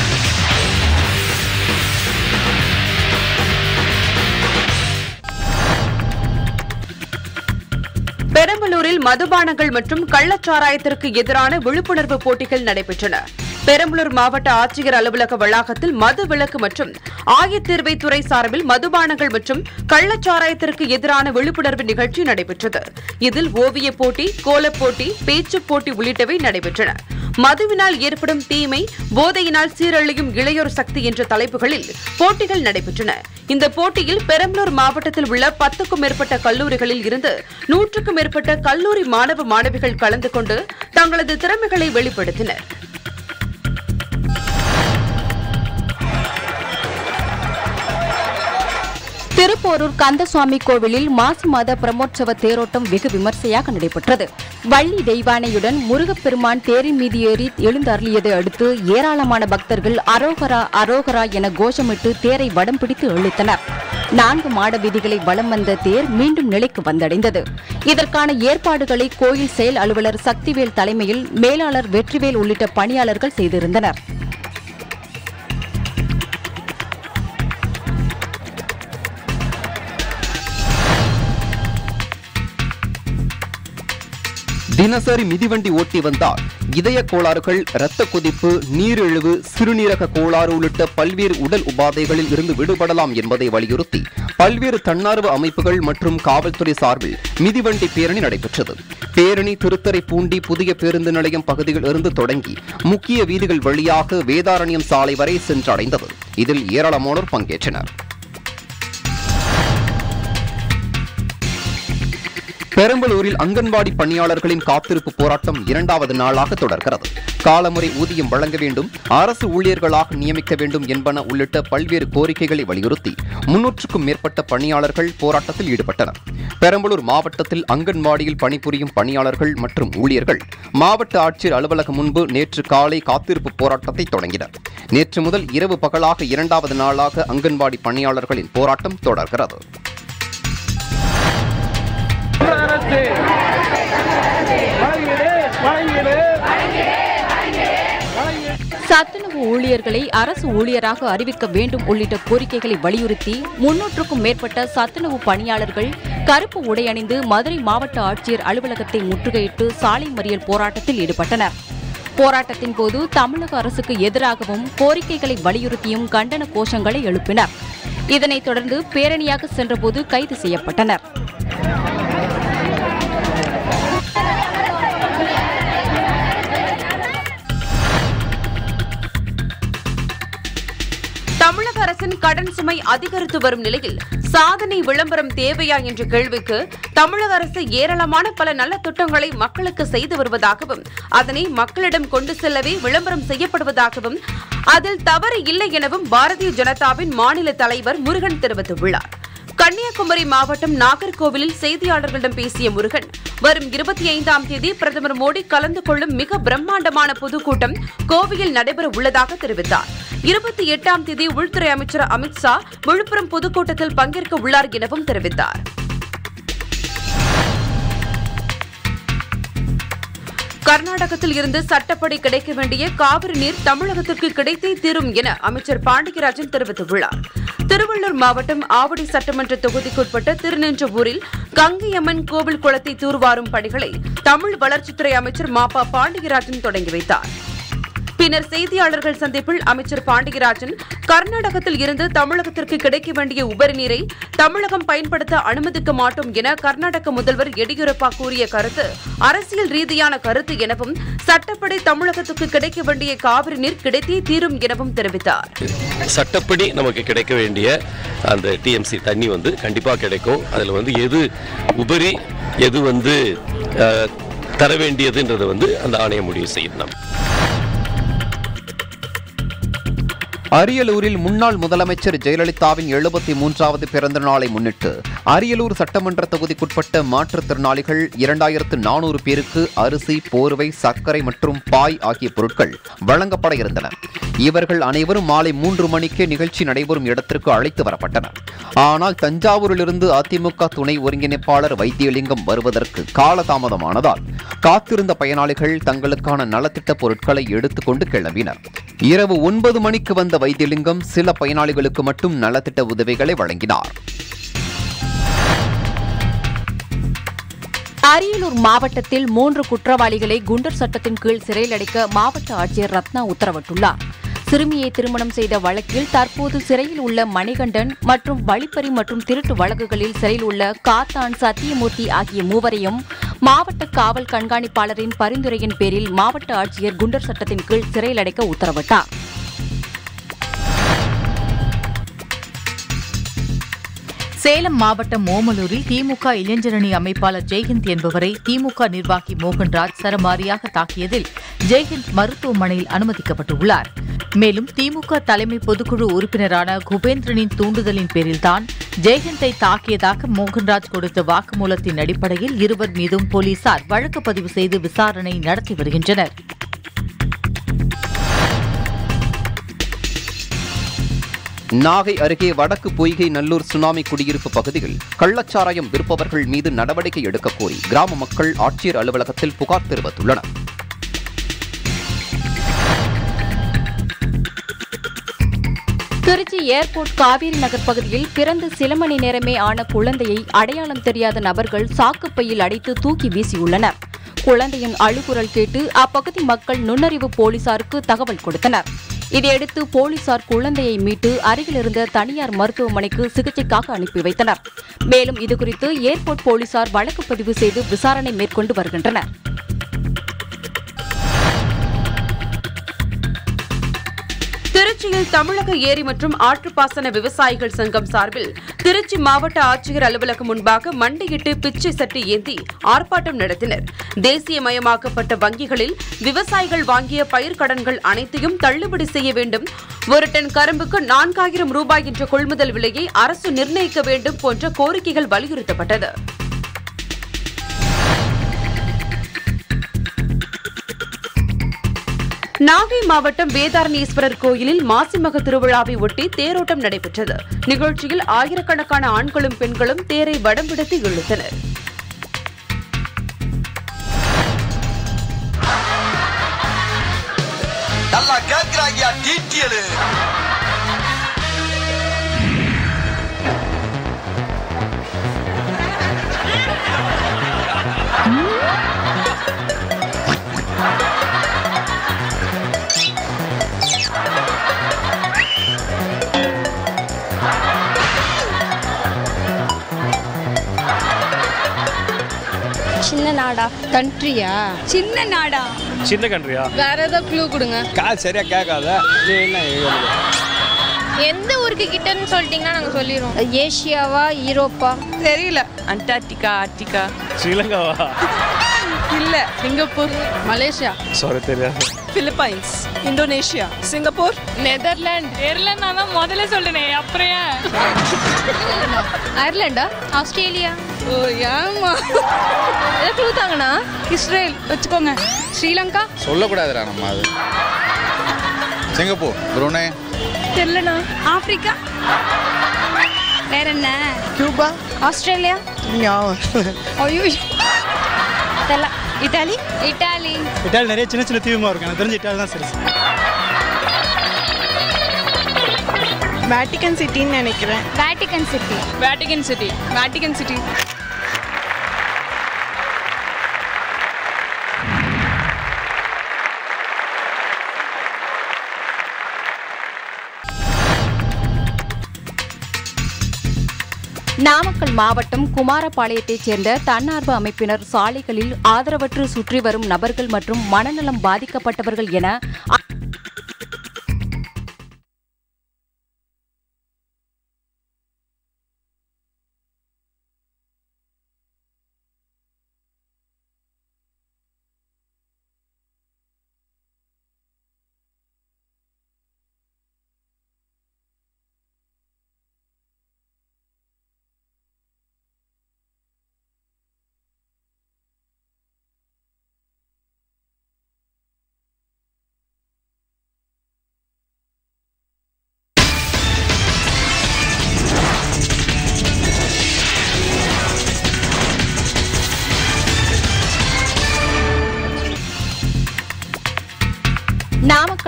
S1: பெரம்பலூரில் மதுபானங்கள் மற்றும் கள்ளச்சாராயத்திற்கு எதிரான விழிப்புணர்வு போட்டிகள் நடைபெற்றன பெரம்பலூர் மாவட்ட ஆட்சியர் அலுவலக வளாகத்தில் மது விலக்கு மற்றும் ஆயத்தீர்வைத்துறை சார்பில் மதுபானங்கள் மற்றும் கள்ளச்சாராயத்திற்கு எதிரான விழிப்புணர்வு நிகழ்ச்சி நடைபெற்றது இதில் ஓவியப் போட்டி கோலப் போட்டி பேச்சுப் போட்டி உள்ளிட்டவை நடைபெற்றன மதுவினால் ஏற்படும் தீமை போதையினால் சீரழியும் இளையோர் சக்தி என்ற தலைப்புகளில் போட்டிகள் நடைபெற்றன இந்த போட்டியில் பெரம்பலூர் மாவட்டத்தில் உள்ள பத்துக்கும் மேற்பட்ட கல்லூரிகளில் இருந்து நூற்றுக்கும் மேற்பட்ட கல்லூரி மாணவ மாணவிகள் கலந்து கொண்டு தங்களது திறமைகளை வெளிப்படுத்தினர்
S4: திருப்போரூர் கந்தசுவாமி கோவிலில் மாசி மாத பிரமோற்சவ தேரோட்டம் வெகு விமர்சையாக நடைபெற்றது வள்ளி தெய்வானையுடன் முருகப்பெருமான் தேரின் மீது ஏறி எழுந்தருளியதை அடுத்து ஏராளமான பக்தர்கள் அரோகரா அரோகரா என கோஷமிட்டு தேரை வடம் பிடித்து இழுத்தனர் நான்கு மாட வீதிகளை வலம் வந்த தேர் மீண்டும் நிலைக்கு வந்தடைந்தது இதற்கான ஏற்பாடுகளை கோயில் செயல் அலுவலர் சக்திவேல் தலைமையில் மேலாளர் வெற்றிவேல் உள்ளிட்ட பணியாளர்கள் செய்திருந்தனர்
S3: தினசரி மிதிவண்டி ஓட்டி வந்தால் இதய கோளாறுகள் இரத்த கொதிப்பு நீரிழிவு சிறுநீரக கோளாறு உள்ளிட்ட பல்வேறு உடல் உபாதைகளில் இருந்து விடுபடலாம் என்பதை வலியுறுத்தி பல்வேறு தன்னார்வ அமைப்புகள் மற்றும் காவல்துறை சார்பில் மிதிவண்டி பேரணி நடைபெற்றது பேரணி திருத்தரைப்பூண்டி புதிய பேருந்து நிலையம் பகுதியில் இருந்து தொடங்கி முக்கிய வீதிகள் வழியாக வேதாரண்யம் சாலை வரை சென்றடைந்தது இதில் ஏராளமானோர் பங்கேற்றனர் பெரம்பலூரில் அங்கன்வாடி பணியாளர்களின் காத்திருப்பு போராட்டம் இரண்டாவது நாளாக தொடர்கிறது காலமுறை ஊதியம் வழங்க வேண்டும் அரசு ஊழியர்களாக நியமிக்க வேண்டும் என்பன உள்ளிட்ட பல்வேறு கோரிக்கைகளை வலியுறுத்தி முன்னூற்றுக்கும் மேற்பட்ட பணியாளர்கள் போராட்டத்தில் ஈடுபட்டனர் பெரம்பலூர் மாவட்டத்தில் அங்கன்வாடியில் பணிபுரியும் பணியாளர்கள் மற்றும் ஊழியர்கள் மாவட்ட ஆட்சியர் அலுவலகம் முன்பு நேற்று காலை காத்திருப்பு போராட்டத்தை தொடங்கினர் நேற்று முதல் இரவு பகலாக இரண்டாவது நாளாக அங்கன்வாடி பணியாளர்களின் போராட்டம் தொடர்கிறது
S4: சத்துணவு ஊழியர்களை அரசு ஊழியராக அறிவிக்க வேண்டும் உள்ளிட்ட கோரிக்கைகளை வலியுறுத்தி முன்னூற்றுக்கும் மேற்பட்ட சத்துணவு பணியாளர்கள் கருப்பு உடை அணிந்து மதுரை மாவட்ட ஆட்சியர் அலுவலகத்தை முற்றுகையிட்டு சாலை மறியல் போராட்டத்தில் ஈடுபட்டனர் போராட்டத்தின் போது தமிழக அரசுக்கு எதிராகவும் கோரிக்கைகளை வலியுறுத்தியும் கண்டன கோஷங்களை எழுப்பினர் இதனைத் தொடர்ந்து பேரணியாக சென்றபோது கைது செய்யப்பட்டனர்
S1: தமிழக அரசின் கடன் சுமை அதிகரித்து வரும் நிலையில் சாதனை விளம்பரம் தேவையா என்ற கேள்விக்கு தமிழக அரசு ஏராளமான பல நல்ல திட்டங்களை மக்களுக்கு செய்து வருவதாகவும் அதனை மக்களிடம் கொண்டு செல்லவே விளம்பரம் செய்யப்படுவதாகவும் அதில் தவறு இல்லை எனவும் பாரதிய ஜனதாவின் மாநில தலைவர் முருகன் தெரிவித்துள்ளார் கன்னியாகுமரி மாவட்டம் நாகர்கோவிலில் செய்தியாளர்களிடம் பேசிய முருகன் வரும் இருபத்தி ஐந்தாம் தேதி பிரதமர் மோடி கலந்து கொள்ளும் மிக பிரம்மாண்டமான பொதுக்கூட்டம் கோவையில் நடைபெற உள்ளதாக தெரிவித்தார் இருபத்தி எட்டாம் தேதி உள்துறை அமைச்சர் அமித்ஷா விழுப்புரம் பொதுக்கூட்டத்தில் பங்கேற்க உள்ளார் எனவும் தெரிவித்தார் கர்நாடகத்தில் இருந்து சட்டப்படி கிடைக்க வேண்டிய காவிரி நீர் தமிழகத்திற்கு கிடைத்தே தீரும் என அமைச்சர் பாண்டியராஜன் தெரிவித்துள்ளார் திருவள்ளூர் மாவட்டம் ஆவடி சட்டமன்ற தொகுதிக்குட்பட்ட திருநின்றவூரில் கங்கையம்மன் கோவில் குளத்தை தூர்வாரும் பணிகளை தமிழ் வளர்ச்சித்துறை அமைச்சர் மாபா பாண்டியராஜன் தொடங்கி வைத்தார் பின்னர் செய்தியாளர்கள் சந்திப்பில் அமைச்சர் பாண்டியராஜன் கர்நாடகத்தில் இருந்து தமிழகத்திற்கு கிடைக்க வேண்டிய உபரி நீரை தமிழகம் பயன்படுத்த அனுமதிக்க மாட்டோம் என கர்நாடக முதல்வர் எடியூரப்பா கூறிய கருத்து அரசியல் ரீதியான கருத்து எனவும் சட்டப்படி தமிழகத்துக்கு கிடைக்க வேண்டிய காவிரி நீர் கிடைத்தே தீரும் எனவும் தெரிவித்தார்
S9: சட்டப்படி நமக்கு கிடைக்க வேண்டிய அந்த டிஎம்சி தண்ணி வந்து கண்டிப்பாக கிடைக்கும் அதில் வந்து எது உபரி எது வந்து அஹ், தர வேண்டியதுன்றதை வந்து அந்த ஆணையம் முடிவு செய்யணும்
S3: அரியலூரில் முன்னாள் முதலமைச்சர் ஜெயலலிதாவின் எழுபத்தி மூன்றாவது பிறந்த நாளை முன்னிட்டு அரியலூர் சட்டமன்ற தொகுதிக்குட்பட்ட மாற்றுத்திறனாளிகள் இரண்டாயிரத்து நானூறு பேருக்கு அரிசி போர்வை சர்க்கரை மற்றும் பாய் ஆகிய பொருட்கள் வழங்கப்பட இருந்தன இவர்கள் அனைவரும் மாலை மூன்று மணிக்கே நிகழ்ச்சி நடைபெறும் இடத்திற்கு அழைத்து வரப்பட்டனர் ஆனால் தஞ்சாவூரிலிருந்து அதிமுக துணை ஒருங்கிணைப்பாளர் வைத்தியலிங்கம் வருவதற்கு காலதாமதமானதால் காத்திருந்த பயனாளிகள் தங்களுக்கான நலத்திட்ட பொருட்களை எடுத்துக்கொண்டு கிளம்பினர் இரவு ஒன்பது மணிக்கு வந்த வைத்தியலிங்கம் சில பயனாளிகளுக்கு மட்டும் நலத்திட்ட உதவிகளை வழங்கினார்
S4: அரியலூர் மாவட்டத்தில் மூன்று குற்றவாளிகளை குண்டர் சட்டத்தின் கீழ் சிறையில் அடைக்க மாவட்ட ஆட்சியர் ரத்னா உத்தரவிட்டுள்ளார் சிறுமியை திருமணம் செய்த வழக்கில் தற்போது சிறையில் உள்ள மணிகண்டன் மற்றும் வழிப்பறி மற்றும் திருட்டு வழக்குகளில் சிறையில் உள்ள காத்தான் சத்தியமூர்த்தி ஆகிய மூவரையும் மாவட்ட காவல் கண்காணிப்பாளரின் பரிந்துரையின் பேரில் மாவட்ட ஆட்சியர் குண்டர் சட்டத்தின் கீழ் சிறையில் அடைக்க உத்தரவிட்டார்
S10: சேலம் மாவட்டம் ஓமலூரில் திமுக இளைஞரணி அமைப்பாளர் ஜெய்ஹிந்த் என்பவரை திமுக நிர்வாகி மோகன்ராஜ் சரமாரியாக தாக்கியதில் ஜெய்ஹிந்த் மருத்துவமனையில் அனுமதிக்கப்பட்டுள்ளார் மேலும் திமுக தலைமை பொதுக்குழு உறுப்பினரான குபேந்திரனின் தூண்டுதலின் பேரில்தான் ஜெய்ஹிந்தை தாக்கியதாக மோகன்ராஜ் கொடுத்த வாக்குமூலத்தின் அடிப்படையில் இருவர் மீதும் போலீசார் வழக்கு பதிவு செய்து விசாரணை நடத்தி வருகின்றனர்
S3: நாகை அருகே வடக்கு பொய்கை நல்லூர் சுனாமி குடியிருப்பு பகுதியில் கள்ளச்சாராயம் விற்பவர்கள் மீது நடவடிக்கை எடுக்கக் கோரி கிராம மக்கள் ஆட்சியர் அலுவலகத்தில் புகார் தெரிவித்துள்ளனர்
S4: திருச்சி ஏர்போர்ட் காவேரி நகர் பகுதியில் பிறந்து சில மணி நேரமே ஆன குழந்தையை அடையாளம் தெரியாத நபர்கள் சாக்குப்பையில் அடைத்து தூக்கி வீசியுள்ளனர் குழந்தையின் அழுகுரல் கேட்டு அப்பகுதி மக்கள் நுண்ணறிவு போலீசாருக்கு தகவல் கொடுத்தனர் இதையடுத்து போலீசார் குழந்தையை மீட்டு அருகிலிருந்த தனியார் மருத்துவமனைக்கு சிகிச்சைக்காக அனுப்பி வைத்தனர் மேலும் இதுகுறித்து ஏர்போர்ட் போலீசார் வழக்கு பதிவு செய்து விசாரணை மேற்கொண்டு வருகின்றனர்
S1: திருச்சியில் தமிழக ஏரி மற்றும் ஆற்றுப்பாசன விவசாயிகள் சங்கம் சார்பில் திருச்சி மாவட்ட ஆட்சியர் அலுவலகம் முன்பாக மண்டியிட்டு பிச்சை சட்டி ஏந்தி ஆர்ப்பாட்டம் நடத்தினர் தேசியமயமாக்கப்பட்ட வங்கிகளில் விவசாயிகள் வாங்கிய பயிர்க்கடன்கள் அனைத்தையும் தள்ளுபடி செய்ய வேண்டும் ஒரு டன் கரும்புக்கு நான்காயிரம் ரூபாய் என்ற கொள்முதல் விலையை அரசு நிர்ணயிக்க வேண்டும் போன்ற கோரிக்கைகள் வலியுறுத்தப்பட்டது நாகை மாவட்டம் வேதாரண்யேஸ்வரர் கோயிலில் மாசிமக திருவிழாவை ஒட்டி தேரோட்டம் நடைபெற்றது நிகழ்ச்சியில் ஆயிரக்கணக்கான ஆண்களும் பெண்களும் தேரை வடம் பிடித்து இழுத்தனர்
S5: நல்லா கேக்குறாங்க டீட்டியலு
S11: சின்ன நாடா கண்ட்ரியா சின்ன நாடா
S8: சின்ன கண்ட்ரியா
S11: வேற ஏதோ க்ளூ கொடுங்க
S8: கால் சரியா கேட்காத என்ன
S11: எந்த ஊருக்கு கிட்டன்னு சொல்லிட்டீங்கன்னா நாங்க சொல்லிடுவோம் ஏசியாவா யூரோப்பா தெரியல அண்டார்டிகா ஆர்டிகா
S8: ஸ்ரீலங்காவா
S11: இல்ல சிங்கப்பூர் மலேசியா
S8: சாரி தெரியாது
S11: Philippines Indonesia Singapore Netherlands Netherlands தான் முதல்ல சொல்றேன் அப்புறம் அயர்லாண்டா ஆஸ்திரேலியா ஓ ஏமா ஏதோ க்ளூ தாங்கண்ணா இஸ்ரேல் வச்சுக்கோங்க ஸ்ரீலங்கா
S12: சொல்லக்கூடாதுடா நம்ம அது சிங்கப்பூர் புருனே
S11: தெரியலண்ணா ஆப்பிரிக்கா வேற என்ன கியூபா ஆஸ்திரேலியா ஐயோ தெரியல இட்டாலி இட்டாலி
S8: இட்டாலி நிறைய சின்ன சின்ன தீவுமா இருக்கும் எனக்கு தெரிஞ்ச இட்டாலி தான் சரி
S11: வேட்டிகன் சிட்டின்னு நினைக்கிறேன் Vatican city Vatican city Vatican city
S4: Namakkal மாவட்டம் குமாரபாளையத்தைச் சேர்ந்த தன்னார்வ அமைப்பினர் சாலைகளில் ஆதரவற்று சுற்றி வரும் நபர்கள் மற்றும் மனநலம் பாதிக்கப்பட்டவர்கள் என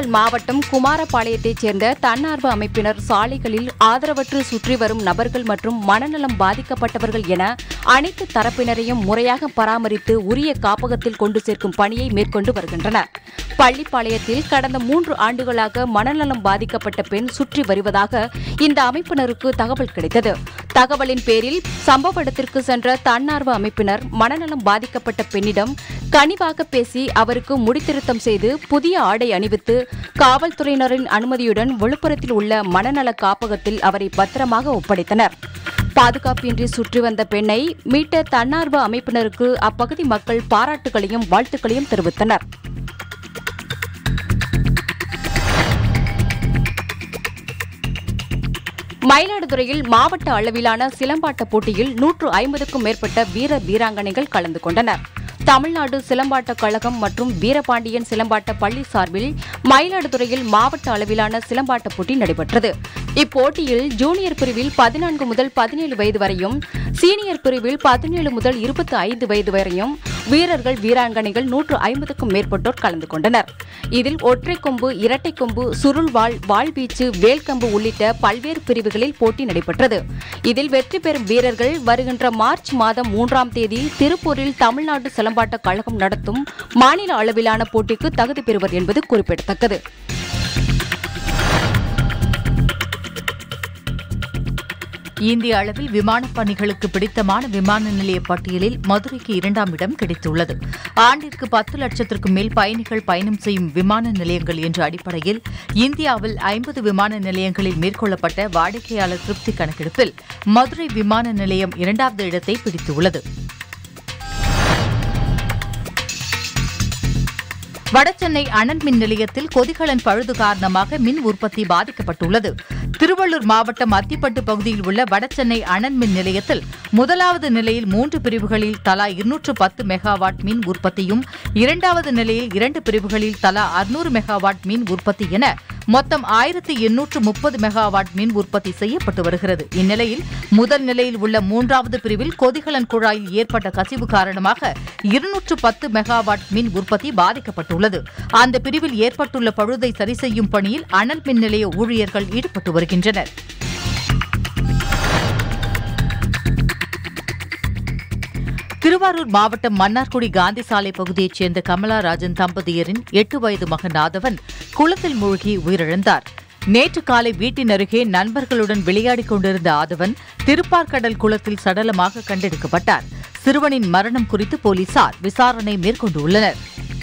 S4: மாவட்டம் குமாரபாளையத்தைச் சேர்ந்த தன்னார்வ அமைப்பினர் சாலைகளில் ஆதரவற்று சுற்றி வரும் நபர்கள் மற்றும் மனநலம் பாதிக்கப்பட்டவர்கள் என அனைத்து தரப்பினரையும் முறையாக பராமரித்து உரிய காப்பகத்தில் கொண்டு சேர்க்கும் பணியை மேற்கொண்டு வருகின்றனர் பள்ளிப்பாளையத்தில் கடந்த மூன்று ஆண்டுகளாக மனநலம் பாதிக்கப்பட்ட பெண் சுற்றி வருவதாக இந்த அமைப்பினருக்கு தகவல் கிடைத்தது தகவலின் பேரில் சம்பவ இடத்திற்கு சென்ற தன்னார்வ அமைப்பினர் மனநலம் பாதிக்கப்பட்ட பெண்ணிடம் கனிவாக பேசி அவருக்கு முடித்திருத்தம் செய்து புதிய ஆடை அணிவித்து காவல்துறையினரின் அனுமதியுடன் விழுப்புரத்தில் உள்ள மனநல காப்பகத்தில் அவரை பத்திரமாக ஒப்படைத்தனர் பாதுகாப்பின்றி சுற்றி வந்த பெண்ணை மீட்ட தன்னார்வ அமைப்பினருக்கு அப்பகுதி மக்கள் பாராட்டுகளையும் வாழ்த்துக்களையும் தெரிவித்தனர் மயிலாடுதுறையில் மாவட்ட அளவிலான சிலம்பாட்ட போட்டியில் நூற்று ஐம்பதுக்கும் மேற்பட்ட வீர வீராங்கனைகள் கலந்து கொண்டனர் தமிழ்நாடு சிலம்பாட்ட கழகம் மற்றும் வீரபாண்டியன் சிலம்பாட்ட பள்ளி சார்பில் மயிலாடுதுறையில் மாவட்ட அளவிலான சிலம்பாட்ட போட்டி நடைபெற்றது இப்போட்டியில் ஜூனியர் பிரிவில் பதினான்கு முதல் பதினேழு வயது வரையும் சீனியர் பிரிவில் பதினேழு முதல் இருபத்தி ஐந்து வயது வரையும் வீரர்கள் வீராங்கனைகள் நூற்று ஐம்பதுக்கும் மேற்பட்டோர் கலந்து கொண்டனர் இதில் ஒற்றை கொம்பு இரட்டை கொம்பு சுருள்வாள் வாழ்வீச்சு வேல்கம்பு உள்ளிட்ட பல்வேறு பிரிவுகளில் போட்டி நடைபெற்றது இதில் வெற்றி பெறும் வீரர்கள் வருகின்ற மார்ச் மாதம் மூன்றாம் தேதி திருப்பூரில் தமிழ்நாடு சிலம்பாட்ட கழகம் நடத்தும் மாநில அளவிலான போட்டிக்கு தகுதி பெறுவர் என்பது குறிப்பிடத்தக்கது
S10: இந்திய அளவில் விமானப் பணிகளுக்கு பிடித்தமான விமான நிலைய பட்டியலில் மதுரைக்கு இரண்டாம் இடம் கிடைத்துள்ளது ஆண்டிற்கு பத்து லட்சத்திற்கும் மேல் பயணிகள் பயணம் செய்யும் விமான நிலையங்கள் என்ற அடிப்படையில் இந்தியாவில் ஐம்பது விமான நிலையங்களில் மேற்கொள்ளப்பட்ட வாடிக்கையாளர் திருப்தி கணக்கெடுப்பில் மதுரை விமான நிலையம் இரண்டாவது இடத்தை பிடித்துள்ளது வடசென்னை அனல் மின் நிலையத்தில் கொதிகலன் பழுது காரணமாக மின் உற்பத்தி பாதிக்கப்பட்டுள்ளது திருவள்ளூர் மாவட்டம் அத்திப்பட்டு பகுதியில் உள்ள வடசென்னை அனல் மின் நிலையத்தில் முதலாவது நிலையில் மூன்று பிரிவுகளில் தலா இருநூற்று பத்து மெகாவாட் மின் உற்பத்தியும் இரண்டாவது நிலையில் இரண்டு பிரிவுகளில் தலா அறுநூறு மெகாவாட் மின் உற்பத்தி என மொத்தம் ஆயிரத்தி எண்ணூற்று முப்பது மெகாவாட் மின் உற்பத்தி செய்யப்பட்டு வருகிறது இந்நிலையில் முதல் நிலையில் உள்ள மூன்றாவது பிரிவில் கொதிகலன் குழாயில் ஏற்பட்ட கசிவு காரணமாக இருநூற்று பத்து மெகாவாட் மின் உற்பத்தி பாதிக்கப்பட்டுள்ளது அந்த பிரிவில் ஏற்பட்டுள்ள பழுதை சரி செய்யும் பணியில் அனல் மின் நிலைய ஊழியர்கள் ஈடுபட்டு வருகின்றனர் திருவாரூர் மாவட்டம் மன்னார்குடி காந்தி சாலை பகுதியைச் சேர்ந்த கமலா ராஜன் தம்பதியரின் எட்டு வயது மகன் ஆதவன் குளத்தில் மூழ்கி உயிரிழந்தார் நேற்று காலை வீட்டின் அருகே நண்பர்களுடன் விளையாடிக் கொண்டிருந்த ஆதவன் திருப்பார்கடல் குளத்தில் சடலமாக கண்டெடுக்கப்பட்டார் சிறுவனின் மரணம் குறித்து போலீசார் விசாரணை மேற்கொண்டுள்ளனர்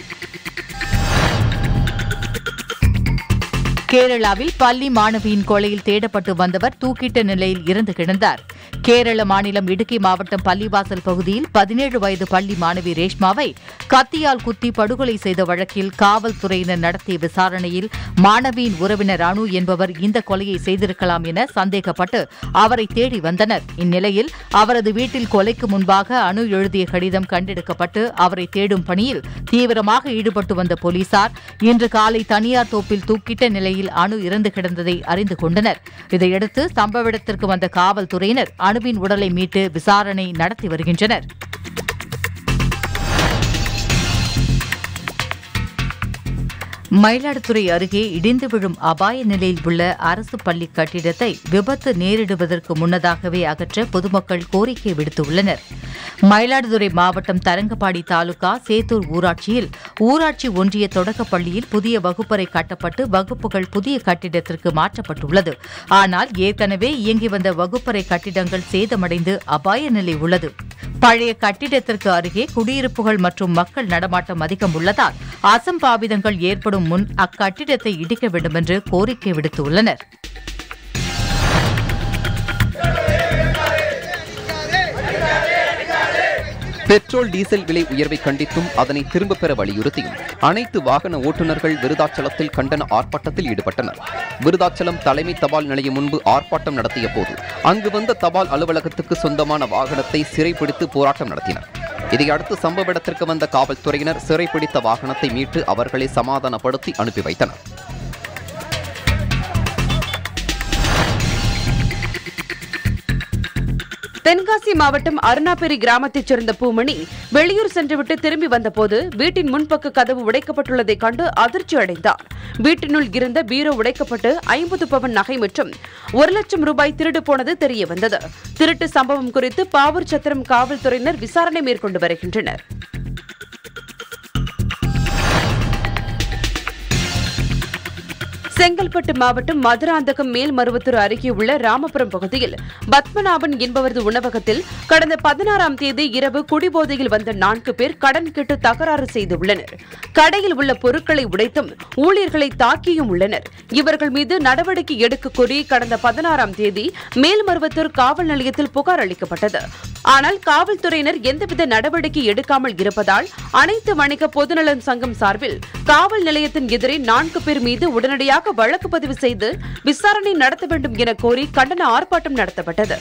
S10: கேரளாவில் பள்ளி மாணவியின் கொலையில் தேடப்பட்டு வந்தவர் தூக்கிட்ட நிலையில் இறந்து கிடந்தார் கேரள மாநிலம் இடுக்கி மாவட்டம் பள்ளிவாசல் பகுதியில் பதினேழு வயது பள்ளி மாணவி ரேஷ்மாவை கத்தியால் குத்தி படுகொலை செய்த வழக்கில் காவல்துறையினர் நடத்திய விசாரணையில் மாணவியின் உறவினர் அனு என்பவர் இந்த கொலையை செய்திருக்கலாம் என சந்தேகப்பட்டு அவரை தேடி வந்தனர் இந்நிலையில் அவரது வீட்டில் கொலைக்கு முன்பாக அனு எழுதிய கடிதம் கண்டெடுக்கப்பட்டு அவரை தேடும் பணியில் தீவிரமாக ஈடுபட்டு வந்த போலீசார் இன்று காலை தனியார் தோப்பில் தூக்கிட்ட நிலையில் அணு இறந்து கிடந்ததை அறிந்து கொண்டனர் இதையடுத்து சம்பவ இடத்திற்கு வந்த காவல்துறையினர் அணுவின் உடலை மீட்டு விசாரணை நடத்தி வருகின்றனர் மயிலாடுதுறை அருகே இடிந்து விழும் அபாய நிலையில் உள்ள அரசு பள்ளி கட்டிடத்தை விபத்து நேரிடுவதற்கு முன்னதாகவே அகற்ற பொதுமக்கள் கோரிக்கை விடுத்துள்ளனர் மயிலாடுதுறை மாவட்டம் தரங்கம்பாடி தாலுகா சேத்தூர் ஊராட்சியில் ஊராட்சி ஒன்றிய தொடக்கப் பள்ளியில் புதிய வகுப்பறை கட்டப்பட்டு வகுப்புகள் புதிய கட்டிடத்திற்கு மாற்றப்பட்டுள்ளது ஆனால் ஏற்கனவே இயங்கி வந்த வகுப்பறை கட்டிடங்கள் சேதமடைந்து அபாய நிலை உள்ளது பழைய கட்டிடத்திற்கு அருகே குடியிருப்புகள் மற்றும் மக்கள் நடமாட்டம் அதிகம் உள்ளதால் அசம்பாவிதங்கள் ஏற்படும் முன் அக்கட்டிடத்தை இடிக்க வேண்டும் என்று கோரிக்கை விடுத்துள்ளனர்
S3: பெட்ரோல் டீசல் விலை உயர்வை கண்டித்தும் அதனை திரும்பப் பெற வலியுறுத்தியும் அனைத்து வாகன ஓட்டுநர்கள் விருதாச்சலத்தில் கண்டன ஆர்ப்பாட்டத்தில் ஈடுபட்டனர் விருதாச்சலம் தலைமை தபால் நிலையம் முன்பு ஆர்ப்பாட்டம் நடத்திய போது அங்கு வந்த தபால் அலுவலகத்துக்கு சொந்தமான வாகனத்தை சிறைப்பிடித்து போராட்டம் நடத்தினர் இதையடுத்து சம்பவ இடத்திற்கு வந்த காவல்துறையினர் சிறைப்பிடித்த வாகனத்தை மீட்டு அவர்களை சமாதானப்படுத்தி அனுப்பி வைத்தனர்
S1: தென்காசி மாவட்டம் அருணாபெரி கிராமத்தைச் சேர்ந்த பூமணி வெளியூர் சென்றுவிட்டு திரும்பி வந்தபோது வீட்டின் முன்பக்க கதவு உடைக்கப்பட்டுள்ளதைக் கண்டு அதிர்ச்சி அடைந்தார் வீட்டினுள் இருந்த பீரோ உடைக்கப்பட்டு ஐம்பது பவன் நகை மற்றும் ஒரு லட்சம் ரூபாய் திருடு போனது தெரிய வந்தது திருட்டு சம்பவம் குறித்து பாவூர் சத்திரம் காவல்துறையினர் விசாரணை மேற்கொண்டு வருகின்றனர் செங்கல்பட்டு மாவட்டம் மதுராந்தகம் மேல்மருவத்தூர் அருகே உள்ள ராமபுரம் பகுதியில் பத்மநாபன் என்பவரது உணவகத்தில் கடந்த பதினாறாம் தேதி இரவு குடிபோதையில் வந்த நான்கு பேர் கடன் கேட்டு தகராறு செய்துள்ளனர் கடையில் உள்ள பொருட்களை உடைத்தும் ஊழியர்களை தாக்கியும் உள்ளனர் இவர்கள் மீது நடவடிக்கை எடுக்க கோரி கடந்த பதினாறாம் தேதி மேல்மருவத்தூர் காவல் நிலையத்தில் புகார் அளிக்கப்பட்டது ஆனால் காவல்துறையினர் எந்தவித நடவடிக்கை எடுக்காமல் இருப்பதால் அனைத்து வணிக பொதுநலன் சங்கம் சார்பில் காவல் நிலையத்தின் எதிரே நான்கு பேர் மீது உடனடியாக வழக்கு பதிவு செய்து விசாரணை நடத்த வேண்டும் என கோரி கண்டன ஆர்ப்பாட்டம் நடத்தப்பட்டது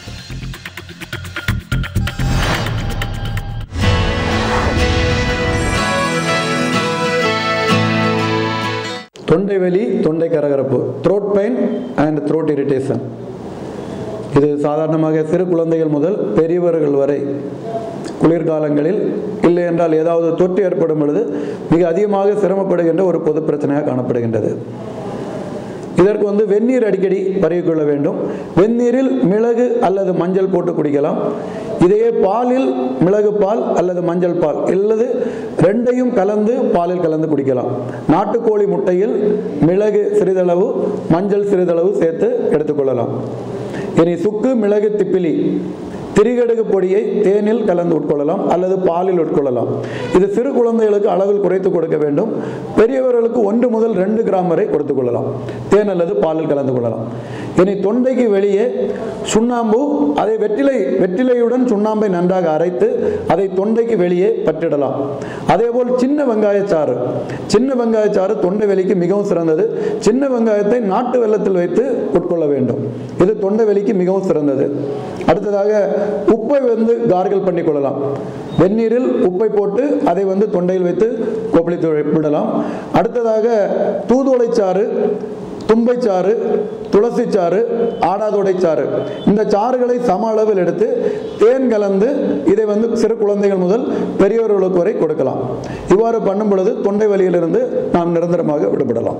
S12: தொண்டை வலி தொண்டை கரகரப்பு throat pain and throat irritation இது சாதாரணமாக சிறு குழந்தைகள் முதல் பெரியவர்கள் வரை குளிர்காலங்களில் இல்லை என்றால் ஏதாவது தொற்று ஏற்படும் பொழுது மிக அதிகமாக சிரமப்படுகின்ற ஒரு பொது பிரச்சனையாக காணப்படுகின்றது இதற்கு வந்து வெந்நீர் அடிக்கடி பருகிக்கொள்ள வேண்டும் வெந்நீரில் மிளகு அல்லது மஞ்சள் போட்டு குடிக்கலாம் இதையே பாலில் மிளகு பால் அல்லது மஞ்சள் பால் அல்லது ரெண்டையும் கலந்து பாலில் கலந்து குடிக்கலாம் நாட்டுக்கோழி முட்டையில் மிளகு சிறிதளவு மஞ்சள் சிறிதளவு சேர்த்து எடுத்துக்கொள்ளலாம் இனி சுக்கு மிளகு திப்பிலி திரிகடுகு பொடியை தேனில் கலந்து உட்கொள்ளலாம் அல்லது பாலில் உட்கொள்ளலாம் இது சிறு குழந்தைகளுக்கு அளவில் குறைத்து கொடுக்க வேண்டும் பெரியவர்களுக்கு ஒன்று முதல் ரெண்டு கிராம் வரை கொடுத்துக் கொள்ளலாம் தேன் அல்லது பாலில் கலந்து கொள்ளலாம் இனி தொண்டைக்கு வெளியே சுண்ணாம்பு அதை வெற்றிலை வெற்றிலையுடன் சுண்ணாம்பை நன்றாக அரைத்து அதை தொண்டைக்கு வெளியே பற்றிடலாம் அதேபோல் சின்ன வெங்காயச்சாறு சின்ன வெங்காயச்சாறு தொண்டை வெளிக்கு மிகவும் சிறந்தது சின்ன வெங்காயத்தை நாட்டு வெள்ளத்தில் வைத்து உட்கொள்ள வேண்டும் இது தொண்டை வெளிக்கு மிகவும் சிறந்தது அடுத்ததாக உப்பை வந்து கார்கிள் பண்ணி கொள்ளலாம் வெந்நீரில் உப்பை போட்டு அதை வந்து தொண்டையில் வைத்து கொப்பளித்து விடலாம் அடுத்ததாக தூதுவளைச்சாறு தும்பைச்சாறு துளசிச்சாறு ஆடாதொடைச்சாறு இந்த சாறுகளை சம அளவில் எடுத்து தேன் கலந்து இதை வந்து சிறு குழந்தைகள் முதல் பெரியவர்களுக்கு வரை கொடுக்கலாம் இவ்வாறு பண்ணும் பொழுது தொண்டை வலியிலிருந்து நாம் நிரந்தரமாக விடுபடலாம்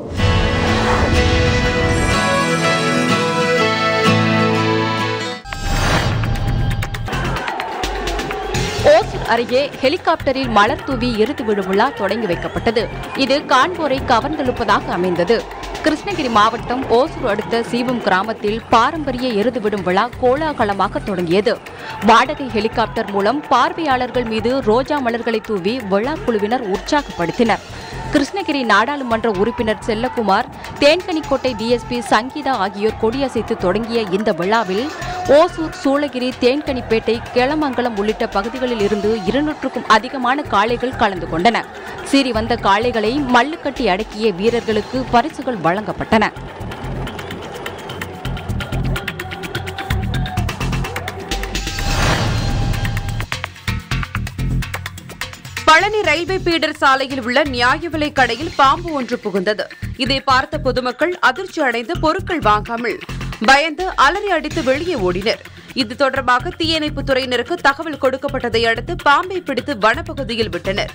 S4: ஓசூர் அருகே ஹெலிகாப்டரில் மலர் தூவி இறுதி விடும் விழா தொடங்கி வைக்கப்பட்டது இது காண்போரை கவர்ந்தெழுப்பதாக அமைந்தது கிருஷ்ணகிரி மாவட்டம் ஓசூர் அடுத்த சீவம் கிராமத்தில் பாரம்பரிய எருது விடும் விழா கோலாகலமாக தொடங்கியது வாடகை ஹெலிகாப்டர் மூலம் பார்வையாளர்கள் மீது ரோஜா மலர்களை தூவி விழா குழுவினர் உற்சாகப்படுத்தினர் கிருஷ்ணகிரி நாடாளுமன்ற உறுப்பினர் செல்லகுமார் தேன்கனிக்கோட்டை டிஎஸ்பி சங்கீதா ஆகியோர் கொடியசைத்து தொடங்கிய இந்த விழாவில் ஓசூர் சூளகிரி தேன்கனிப்பேட்டை கேளமங்கலம் உள்ளிட்ட பகுதிகளில் இருந்து இருநூற்றுக்கும் அதிகமான காளைகள் கலந்து கொண்டன சீறி வந்த காளைகளை மல்லுக்கட்டி அடக்கிய வீரர்களுக்கு பரிசுகள் வழங்கப்பட்டன
S1: பழனி ரயில்வே பீடர் சாலையில் உள்ள நியாய விலை கடையில் பாம்பு ஒன்று புகுந்தது இதை பார்த்த பொதுமக்கள் அதிர்ச்சி அடைந்து பொருட்கள் வாங்காமல் பயந்து அலறி அடித்து வெளியே ஓடினர் இது தொடர்பாக தீயணைப்புத் துறையினருக்கு தகவல் கொடுக்கப்பட்டதை அடுத்து பாம்பை பிடித்து வனப்பகுதியில் விட்டனர்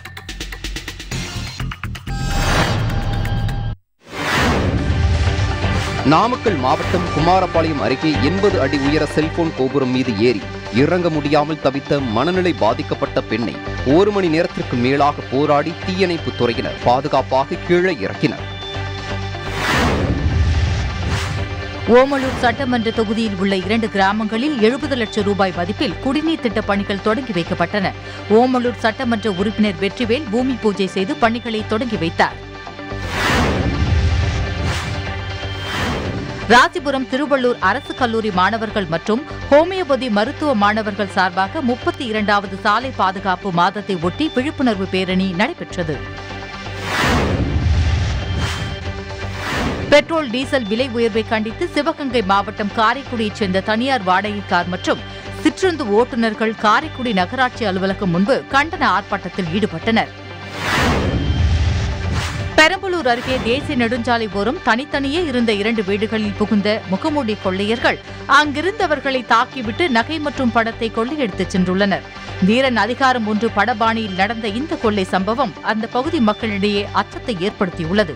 S3: நாமக்கல் மாவட்டம் குமாரபாளையம் அருகே எண்பது அடி உயர செல்போன் கோபுரம் மீது ஏறி இறங்க முடியாமல் தவித்த மனநிலை பாதிக்கப்பட்ட பெண்ணை ஒரு மணி நேரத்திற்கு மேலாக போராடி தீயணைப்பு துறையினர் பாதுகாப்பாக கீழே இறக்கினர்
S10: ஓமலூர் சட்டமன்ற தொகுதியில் உள்ள இரண்டு கிராமங்களில் எழுபது லட்சம் ரூபாய் மதிப்பில் குடிநீர் திட்ட பணிகள் தொடங்கி வைக்கப்பட்டன ஓமலூர் சட்டமன்ற உறுப்பினர் வெற்றிவேல் பூமி பூஜை செய்து பணிகளை தொடங்கி வைத்தார் ராசிபுரம் திருவள்ளூர் அரசு கல்லூரி மாணவர்கள் மற்றும் ஹோமியோபதி மருத்துவ மாணவர்கள் சார்பாக முப்பத்தி இரண்டாவது சாலை பாதுகாப்பு மாதத்தை ஒட்டி விழிப்புணர்வு பேரணி நடைபெற்றது பெட்ரோல் டீசல் விலை உயர்வை கண்டித்து சிவகங்கை மாவட்டம் காரைக்குடியைச் சேர்ந்த தனியார் வாடகை கார் மற்றும் சிற்றுந்து ஓட்டுநர்கள் காரைக்குடி நகராட்சி அலுவலகம் முன்பு கண்டன ஆர்ப்பாட்டத்தில் ஈடுபட்டனர் பெரம்பலூர் அருகே தேசிய நெடுஞ்சாலை ஓரம் தனித்தனியே இருந்த இரண்டு வீடுகளில் புகுந்த முகமூடி கொள்ளையர்கள் அங்கிருந்தவர்களை தாக்கிவிட்டு நகை மற்றும் படத்தை கொள்ளையடித்துச் சென்றுள்ளனர் வீரன் அதிகாரம் ஒன்று படபாணியில் நடந்த இந்த கொள்ளை சம்பவம் அந்த பகுதி மக்களிடையே அச்சத்தை ஏற்படுத்தியுள்ளது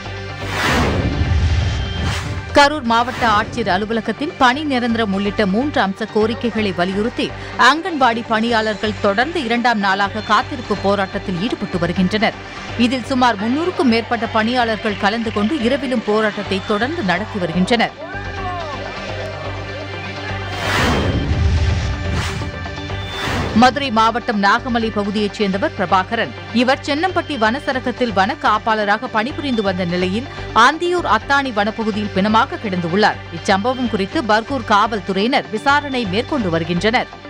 S10: கரூர் மாவட்ட ஆட்சியர் அலுவலகத்தில் பணி நிரந்தரம் உள்ளிட்ட மூன்று அம்ச கோரிக்கைகளை வலியுறுத்தி அங்கன்வாடி பணியாளர்கள் தொடர்ந்து இரண்டாம் நாளாக காத்திருப்பு போராட்டத்தில் ஈடுபட்டு வருகின்றனர் இதில் சுமார் முன்னூறுக்கும் மேற்பட்ட பணியாளர்கள் கலந்து கொண்டு இரவிலும் போராட்டத்தை தொடர்ந்து நடத்தி வருகின்றனர் மதுரை மாவட்டம் நாகமலை பகுதியைச் சேர்ந்தவர் பிரபாகரன் இவர் சென்னம்பட்டி வனசரகத்தில் வன காப்பாளராக பணிபுரிந்து வந்த நிலையில் ஆந்தியூர் அத்தானி வனப்பகுதியில் பிணமாக கிடந்துள்ளார் இச்சம்பவம் குறித்து பர்கூர் காவல்துறையினர் விசாரணை மேற்கொண்டு வருகின்றனர்